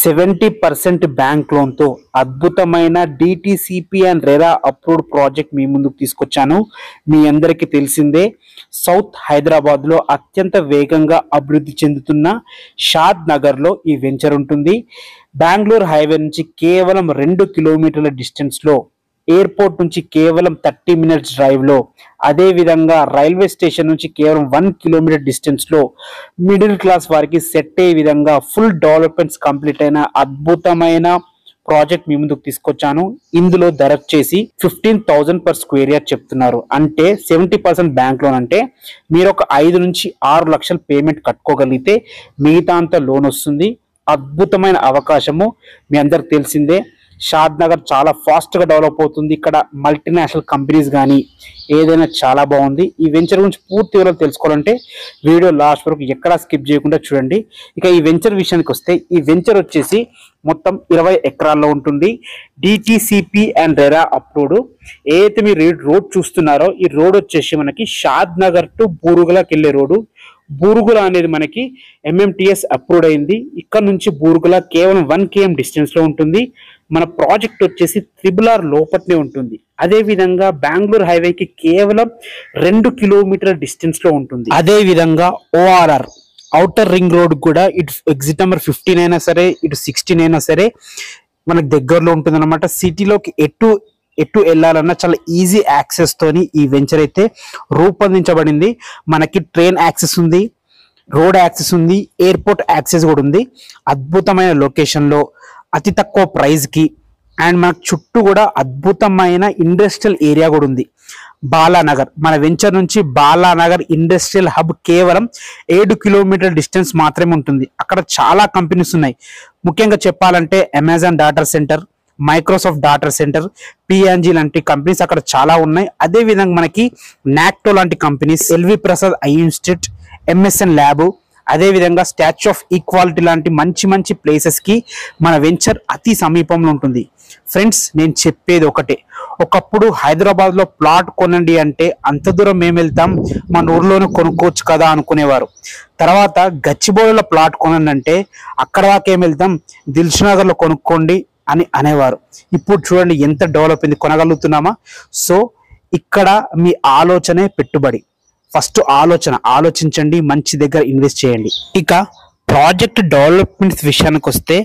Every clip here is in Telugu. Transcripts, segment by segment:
సెవెంటీ పర్సెంట్ బ్యాంక్ లోన్తో అద్భుతమైన DTCP and RERA approved project మీ ముందుకు తీసుకొచ్చాను మీ అందరికీ తెలిసిందే సౌత్ హైదరాబాద్లో అత్యంత వేగంగా అభివృద్ధి చెందుతున్న షాద్ నగర్లో ఈ వెంచర్ ఉంటుంది బెంగళూరు హైవే నుంచి కేవలం రెండు కిలోమీటర్ల డిస్టెన్స్లో ఎయిర్పోర్ట్ నుంచి కేవలం థర్టీ మినిట్స్ డ్రైవ్ లో అదే విధంగా రైల్వే స్టేషన్ నుంచి కేవలం వన్ కిలోమీటర్ డిస్టెన్స్ లో మిడిల్ క్లాస్ వారికి సెట్ అయ్యే విధంగా ఫుల్ డెవలప్మెంట్స్ కంప్లీట్ అయిన అద్భుతమైన ప్రాజెక్ట్ మీ ముందుకు తీసుకొచ్చాను ఇందులో ధర వచ్చేసి fifteen thousand per square yard చెప్తున్నారు అంటే సెవెంటీ పర్సెంట్ బ్యాంక్ లోన్ అంటే మీరు ఒక ఐదు నుంచి ఆరు లక్షలు పేమెంట్ కట్టుకోగలిగితే మిగతా అంతా లోన్ వస్తుంది అద్భుతమైన అవకాశము మీ అందరికి తెలిసిందే షాద్ నగర్ చాలా ఫాస్ట్ గా డెవలప్ అవుతుంది ఇక్కడ మల్టీనేషనల్ కంపెనీస్ కానీ ఏదైనా చాలా బాగుంది ఈ వెంచర్ గురించి పూర్తి వివరాలు తెలుసుకోవాలంటే వీడియో లాస్ట్ వరకు ఎక్కడా స్కిప్ చేయకుండా చూడండి ఇక ఈ వెంచర్ విషయానికి వస్తే ఈ వెంచర్ వచ్చేసి మొత్తం ఇరవై ఎకరాల్లో ఉంటుంది డిటిసిపి అండ్ రెరా అప్రూవ్డ్ ఏదైతే మీరు ఈ రోడ్ చూస్తున్నారో ఈ రోడ్ వచ్చేసి మనకి షాద్ నగర్ టు బూరుగులకి వెళ్ళే రోడ్డు బూరుగుల అనేది మనకి ఎంఎంటిఎస్ అప్రూవ్డ్ అయింది ఇక్కడ నుంచి బూరుగుల కేవలం వన్ కేఎం డిస్టెన్స్ లో ఉంటుంది మన ప్రాజెక్ట్ వచ్చేసి త్రిబుల్ ఆర్ లోపట్నే ఉంటుంది అదే విధంగా బెంగళూరు హైవేకి కేవలం రెండు కిలోమీటర్ డిస్టెన్స్ లో ఉంటుంది అదే విధంగా ఓఆర్ఆర్ అవుటర్ రింగ్ రోడ్ కూడా ఇటు ఎగ్జిట్ నెంబర్ ఫిఫ్టీన్ అయినా సరే ఇటు సిక్స్టీన్ అయినా సరే మనకు దగ్గరలో ఉంటుంది అనమాట సిటీలోకి ఎటు ఎటు వెళ్ళాలన్నా చాలా ఈజీ యాక్సెస్ తోని ఈ వెంచర్ అయితే రూపొందించబడింది మనకి ట్రైన్ యాక్సెస్ ఉంది రోడ్ యాక్సెస్ ఉంది ఎయిర్పోర్ట్ యాక్సెస్ కూడా ఉంది అద్భుతమైన లొకేషన్ లో అతి తక్కువ ప్రైస్ కి అండ్ మనకు చుట్టూ కూడా అద్భుతమైన ఇండస్ట్రియల్ ఏరియా కూడా ఉంది బాలానగర్ మన వెంచర్ నుంచి బాలానగర్ ఇండస్ట్రియల్ హబ్ కేవలం ఏడు కిలోమీటర్ డిస్టెన్స్ మాత్రమే ఉంటుంది అక్కడ చాలా కంపెనీస్ ఉన్నాయి ముఖ్యంగా చెప్పాలంటే Amazon data centre Microsoft data centre PNG లాంటి కంపెనీస్ అక్కడ చాలా ఉన్నాయి అదే విధంగా మనకి నాక్టో లాంటి companies LV Prasad eye institute MSN lab అదే విధంగా స్టాచ్యూ ఆఫ్ ఈక్వాలిటీ లాంటి మంచి మంచి ప్లేసెస్ కి మన వెంచర్ అతి సమీపంలో ఉంటుంది ఫ్రెండ్స్ నేను చెప్పేది ఒకటే ఒకప్పుడు హైదరాబాద్ లో ప్లాట్ కొనండి అంటే అంత దూరం మేము వెళ్తాం మన ఊర్లోనే కొనుక్కోవచ్చు కదా అనుకునేవారు తర్వాత గచ్చిబౌలిలో ప్లాట్ కొనండి అంటే అక్కడ దాకా ఏం వెళ్తాం దిల్సునగర్ లో కొనుక్కోండి అని అనేవారు ఇప్పుడు చూడండి ఎంత డెవలప్ అయింది కొనగలుగుతున్నామా సో ఇక్కడ మీ ఆలోచనే పెట్టుబడి ఫస్ట్ ఆలోచన ఆలోచించండి మంచి దగ్గర ఇన్వెస్ట్ చేయండి ఇక ప్రాజెక్ట్ డెవలప్మెంట్స్ విషయానికి వస్తే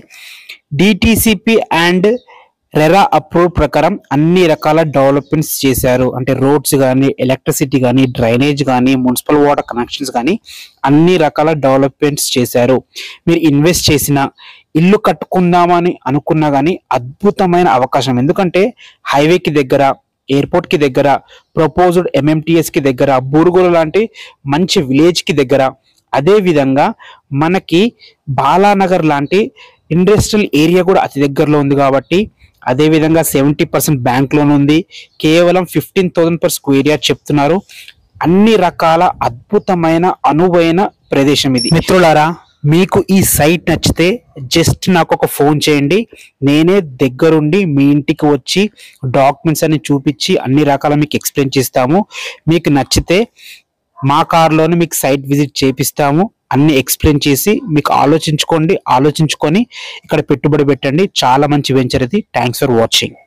డిటిసిపి అండ్ రెరా అప్రూవ్ ప్రకారం అన్ని రకాల డెవలప్మెంట్స్ చేశారు అంటే రోడ్స్ కానీ ఎలక్ట్రిసిటీ కానీ డ్రైనేజ్ కానీ మున్సిపల్ వాటర్ కనెక్షన్స్ కానీ అన్ని రకాల డెవలప్మెంట్స్ చేశారు మీరు ఇన్వెస్ట్ చేసిన ఇల్లు కట్టుకుందామని అనుకున్నా కానీ అద్భుతమైన అవకాశం ఎందుకంటే హైవేకి దగ్గర ఎయిర్పోర్ట్ కి దగ్గర ప్రపోజ్డ్ ఎంఎంటిఎస్ కి దగ్గర బూరుగులు లాంటి మంచి విలేజ్ కి దగ్గర అదే విధంగా మనకి బాలానగర్ లాంటి ఇండస్ట్రియల్ ఏరియా కూడా అతి దగ్గరలో ఉంది కాబట్టి అదే విధంగా సెవెంటీ పర్సెంట్ బ్యాంక్ లోన్ ఉంది కేవలం fifteen thousand per square yard చెప్తున్నారు అన్ని రకాల అద్భుతమైన అనువైన ప్రదేశం ఇది మిత్రులారా మీకు ఈ సైట్ నచ్చితే జస్ట్ నాకు ఒక ఫోన్ చేయండి నేనే దగ్గరుండి మీ ఇంటికి వచ్చి డాక్యుమెంట్స్ అన్ని చూపించి అన్ని రకాల మీకు ఎక్స్ప్లెయిన్ చేస్తాము మీకు నచ్చితే మా కార్లోనే మీకు సైట్ విజిట్ చేపిస్తాము అన్ని ఎక్స్ప్లెయిన్ చేసి మీకు ఆలోచించుకోండి ఆలోచించుకొని ఇక్కడ పెట్టుబడి పెట్టండి చాలా మంచి వెంచర్ ఇది థ్యాంక్స్ ఫర్ వాచింగ్